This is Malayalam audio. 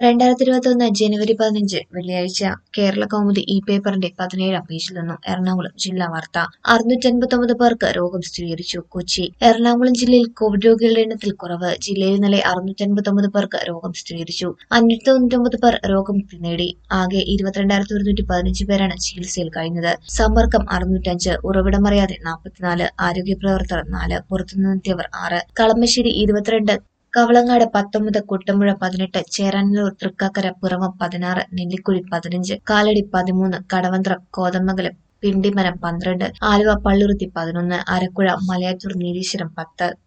രണ്ടായിരത്തി ഇരുപത്തൊന്ന് ജനുവരി പതിനഞ്ച് വെള്ളിയാഴ്ച കേരള കൗമുദി ഇ പേപ്പറിന്റെ പതിനേഴാം പേജിൽ നിന്നും എറണാകുളം ജില്ലാ വാർത്ത അറുന്നൂറ്റൻപത്തൊമ്പത് പേർക്ക് രോഗം സ്ഥിരീകരിച്ചു കൊച്ചി എറണാകുളം ജില്ലയിൽ കോവിഡ് രോഗികളുടെ എണ്ണത്തിൽ കുറവ് ജില്ലയിൽ ഇന്നലെ അറുന്നൂറ്റൻപത്തൊമ്പത് പേർക്ക് രോഗം സ്ഥിരീകരിച്ചു അഞ്ഞൂറ്റി തൊണ്ണൂറ്റൊമ്പത് പേർ രോഗമുക്തി നേടി ആകെ ഇരുപത്തിരണ്ടായിരത്തി ഒരുന്നൂറ്റി പതിനഞ്ച് പേരാണ് ചികിത്സയിൽ കഴിഞ്ഞത് സമ്പർക്കം അറുന്നൂറ്റഞ്ച് ഉറവിടമറിയാതെ നാൽപ്പത്തിനാല് ആരോഗ്യ പ്രവർത്തകർ നാല് പുറത്തുനിന്നെത്തിയവർ ആറ് കളമശ്ശേരി ഇരുപത്തിരണ്ട് കവളങ്ങാട് പത്തൊമ്പത് കുട്ടമ്പുഴ പതിനെട്ട് ചേരാനല്ലൂർ തൃക്കാക്കര പിറവം പതിനാറ് നെല്ലിക്കുഴി പതിനഞ്ച് കാലടി പതിമൂന്ന് കടവന്ത്രം കോതമംഗലം പിണ്ടിമനം പന്ത്രണ്ട് ആലുവ പള്ളുരുത്തി പതിനൊന്ന് അരക്കുഴ മലയാറ്റൂർ നീലീശ്വരം പത്ത്